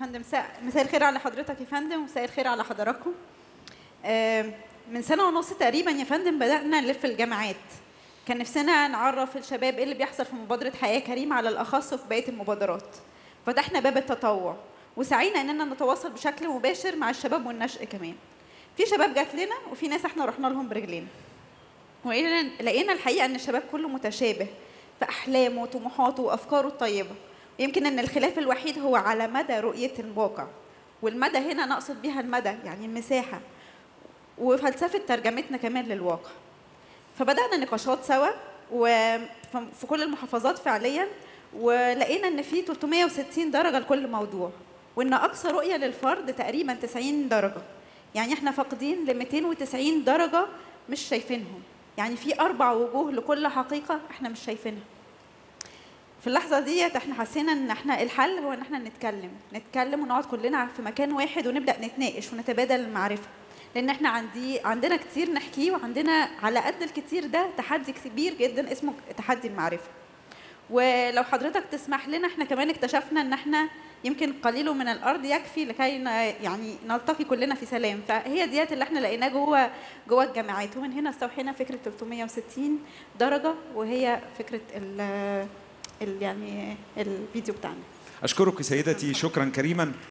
فندم مساء مساء الخير على حضرتك يا فندم ومساء الخير على حضراتكم آه، من سنة ونص تقريبا يا فندم بدأنا نلف الجامعات كان نفسنا نعرف الشباب ايه اللي بيحصل في مبادرة حياة كريمة على الأخص وفي بقية المبادرات فتحنا باب التطوع وسعينا اننا نتواصل بشكل مباشر مع الشباب والنشء كمان في شباب جات لنا وفي ناس احنا رحنا لهم برجلينا ولقينا لقينا الحقيقه ان الشباب كله متشابه في احلامه وطموحاته وافكاره الطيبه يمكن ان الخلاف الوحيد هو على مدى رؤيه الواقع والمدى هنا نقصد بيها المدى يعني المساحه وفلسفه ترجمتنا كمان للواقع فبدانا نقاشات سوا وفي كل المحافظات فعليا ولقينا ان في 360 درجه لكل موضوع وان اقصى رؤيه للفرد تقريبا 90 درجه يعني احنا فاقدين ل 290 درجه مش شايفينهم يعني في اربع وجوه لكل حقيقه احنا مش شايفينها في اللحظه ديت احنا حسينا ان احنا الحل هو ان احنا نتكلم نتكلم ونقعد كلنا في مكان واحد ونبدا نتناقش ونتبادل المعرفه لان احنا عندي عندنا كتير نحكيه وعندنا على قد الكتير ده تحدي كبير جدا اسمه تحدي المعرفه ولو حضرتك تسمح لنا احنا كمان اكتشفنا ان احنا يمكن قليل من الارض يكفي لكي ن- يعني نلتقي كلنا في سلام فهي ديت اللي احنا لقيناه جوه جوه الجامعات ومن هنا استوحينا فكره 360 درجه وهي فكره ال ال- يعني الفيديو بتاعنا اشكرك سيدتي شكرا كريما